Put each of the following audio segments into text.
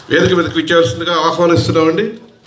వేదిక మీదకి ఇచ్చేయాల్సిందిగా ఆహ్వానిస్తున్నామండి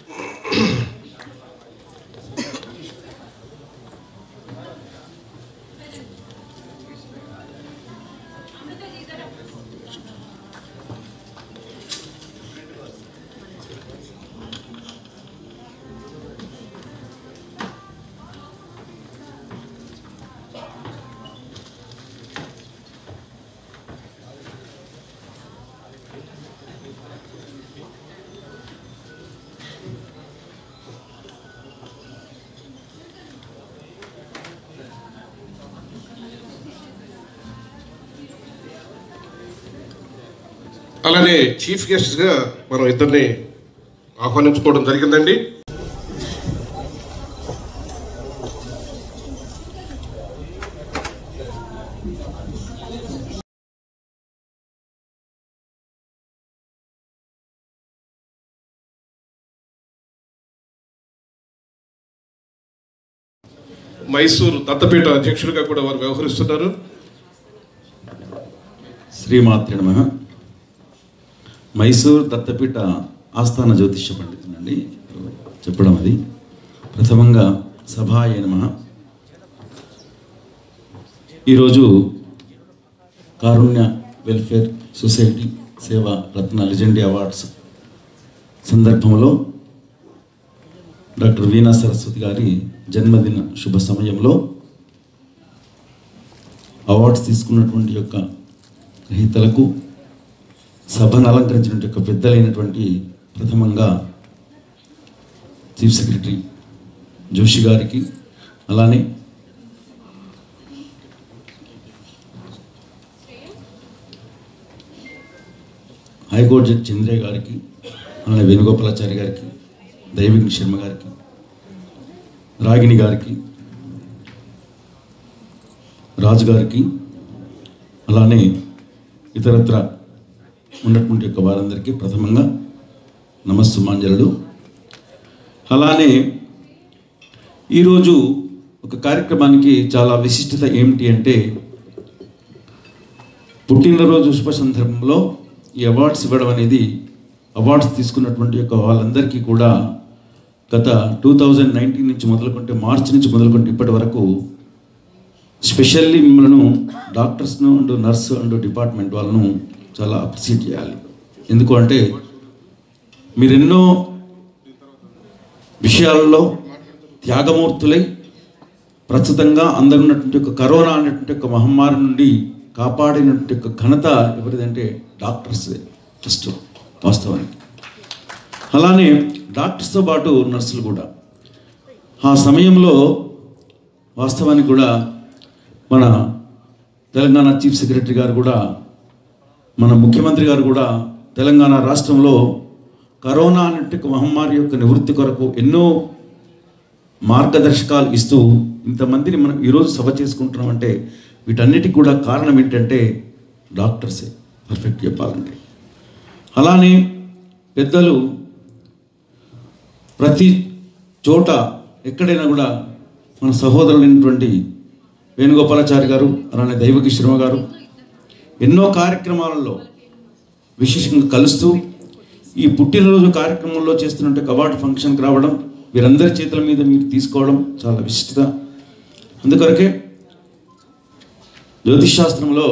అలానే చీఫ్ గెస్ట్గా మనం ఇద్దరిని ఆహ్వానించుకోవడం జరిగిందండి మైసూరు దత్తపీఠ అధ్యక్షుడిగా కూడా వారు వ్యవహరిస్తున్నారు శ్రీమాత్రి నమ మైసూర్ దత్తపీఠ ఆస్థాన జ్యోతిష్య పండితునండి చెప్పడం అది ప్రథమంగా సభాయ నమ ఈరోజు కారుణ్య welfare society Seva Ratna legendary awards సందర్భంలో డాక్టర్ వీణా సరస్వతి గారి జన్మదిన శుభ సమయంలో అవార్డ్స్ తీసుకున్నటువంటి యొక్క గ్రహీతలకు సభను అలంకరించినటువంటి యొక్క పెద్దలైనటువంటి ప్రథమంగా చీఫ్ సెక్రటరీ జోషి గారికి అలానే హైకోర్టు జడ్జి చంద్రయ్య గారికి అలానే వేణుగోపాలాచారి గారికి దైవిక్ శర్మ గారికి రాగిణి గారికి రాజు గారికి అలానే ఇతరత్ర ఉన్నటువంటి యొక్క వారందరికీ ప్రథమంగా నమస్సుమాంజలుడు అలానే ఈరోజు ఒక కార్యక్రమానికి చాలా విశిష్టత ఏమిటి అంటే పుట్టినరోజు శుభ సందర్భంలో ఈ అవార్డ్స్ ఇవ్వడం అనేది అవార్డ్స్ తీసుకున్నటువంటి యొక్క వాళ్ళందరికీ కూడా గత టూ థౌజండ్ నైన్టీన్ నుంచి మొదలుకుంటే మార్చి నుంచి మొదలుకుంటే ఇప్పటి వరకు స్పెషల్లీ మిమ్మల్ని డాక్టర్స్ను అండ్ నర్స్ అండ్ డిపార్ట్మెంట్ వాళ్ళను చాలా అప్రిషియేట్ చేయాలి ఎందుకు అంటే మీరెన్నో విషయాల్లో త్యాగమూర్తులై ప్రస్తుతంగా అందరున్నటువంటి ఒక కరోనా అనేటువంటి ఒక మహమ్మారి నుండి కాపాడినటువంటి ఒక ఘనత ఎవరిదంటే డాక్టర్స్ ఫస్ట్ వాస్తవానికి అలానే డాక్టర్స్తో పాటు నర్సులు కూడా ఆ సమయంలో వాస్తవానికి కూడా మన తెలంగాణ చీఫ్ సెక్రటరీ గారు కూడా మన ముఖ్యమంత్రి గారు కూడా తెలంగాణ రాష్ట్రంలో కరోనా అన్నట్టు మహమ్మారి యొక్క నివృత్తి కొరకు ఎన్నో మార్గదర్శకాలు ఇస్తూ ఇంతమందిని మనం ఈరోజు సభ చేసుకుంటున్నామంటే వీటన్నిటికి కూడా కారణం ఏంటంటే డాక్టర్సే పర్ఫెక్ట్ చెప్పాలంటే అలానే పెద్దలు ప్రతి చోట ఎక్కడైనా కూడా మన సహోదరులైనటువంటి వేణుగోపాలాచారి గారు అలానే దైవకి శర్మ గారు ఎన్నో కార్యక్రమాలలో విశేషంగా కలుస్తూ ఈ పుట్టినరోజు కార్యక్రమంలో చేస్తున్నట్టు అవార్డు ఫంక్షన్కి రావడం వీరందరి చేతుల మీద మీరు తీసుకోవడం చాలా విశిష్టత అందుకొరకే జ్యోతిష్ శాస్త్రంలో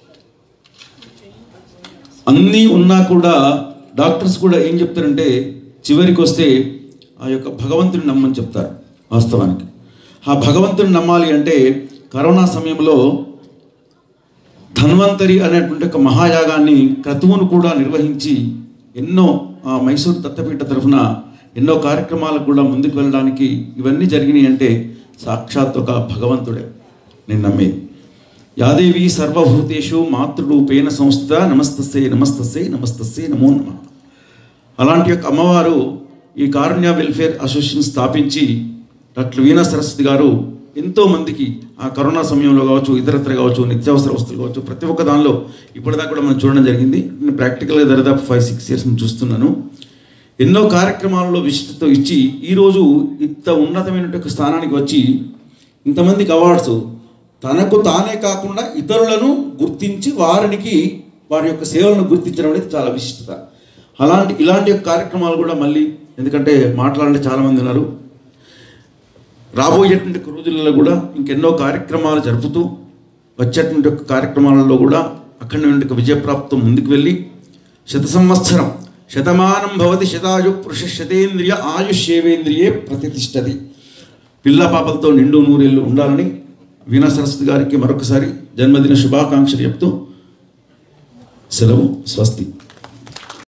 అన్నీ ఉన్నా కూడా డాక్టర్స్ కూడా ఏం చెప్తారంటే చివరికి వస్తే ఆ యొక్క భగవంతుని నమ్మని చెప్తారు వాస్తవానికి ఆ భగవంతుని నమ్మాలి అంటే కరోనా సమయంలో ధన్వంతరి అనేటువంటి ఒక మహాయాగాన్ని క్రతువును కూడా నిర్వహించి ఎన్నో ఆ మైసూరు దత్తపీఠ తరఫున ఎన్నో కార్యక్రమాలకు కూడా ముందుకు వెళ్ళడానికి ఇవన్నీ జరిగినాయి అంటే సాక్షాత్ ఒక భగవంతుడే నేను నమ్మేది యాదేవి సర్వభూతేషు మాతృరూపేణ సంస్థ నమస్తస్సే నమస్తస్సే నమస్తస్సే నమో నమ అలాంటి యొక్క అమ్మవారు ఈ కారుణ్య వెల్ఫేర్ అసోసియేషన్ స్థాపించి డాక్టర్ వీణా సరస్వతి గారు ఎంతో మందికి ఆ కరోనా సమయంలో కావచ్చు ఇతరత్ర కావచ్చు నిత్యావసర వస్తువులు కావచ్చు ప్రతి ఒక్క దానిలో ఇప్పటిదాకా కూడా మనం చూడడం జరిగింది నేను ప్రాక్టికల్గా దరిదాపు ఫైవ్ సిక్స్ ఇయర్స్ నుంచి చూస్తున్నాను ఎన్నో కార్యక్రమాలలో విశిష్టత ఇచ్చి ఈరోజు ఇంత ఉన్నతమైనటువంటి స్థానానికి వచ్చి ఇంతమందికి అవార్డ్స్ తనకు తానే కాకుండా ఇతరులను గుర్తించి వారికి వారి యొక్క సేవలను గుర్తించడం అనేది చాలా విశిష్టత అలాంటి ఇలాంటి కార్యక్రమాలు కూడా మళ్ళీ ఎందుకంటే మాట్లాడే చాలామంది ఉన్నారు రాబోయేటువంటి రోజులలో కూడా ఇంకెన్నో కార్యక్రమాలు జరుపుతూ వచ్చేటువంటి యొక్క కార్యక్రమాలలో కూడా అక్కడి నుండి విజయప్రాప్తం ముందుకు వెళ్ళి శత సంవత్సరం శతమానం భవతి శతాయు పురుష శతేంద్రియ ఆయుష్యేవేంద్రియే ప్రతిష్టతి పిల్ల పాపలతో నిండు నూరేళ్ళు ఉండాలని వీణా సరస్వతి గారికి మరొకసారి జన్మదిన శుభాకాంక్షలు చెప్తూ సెలవు స్వస్తి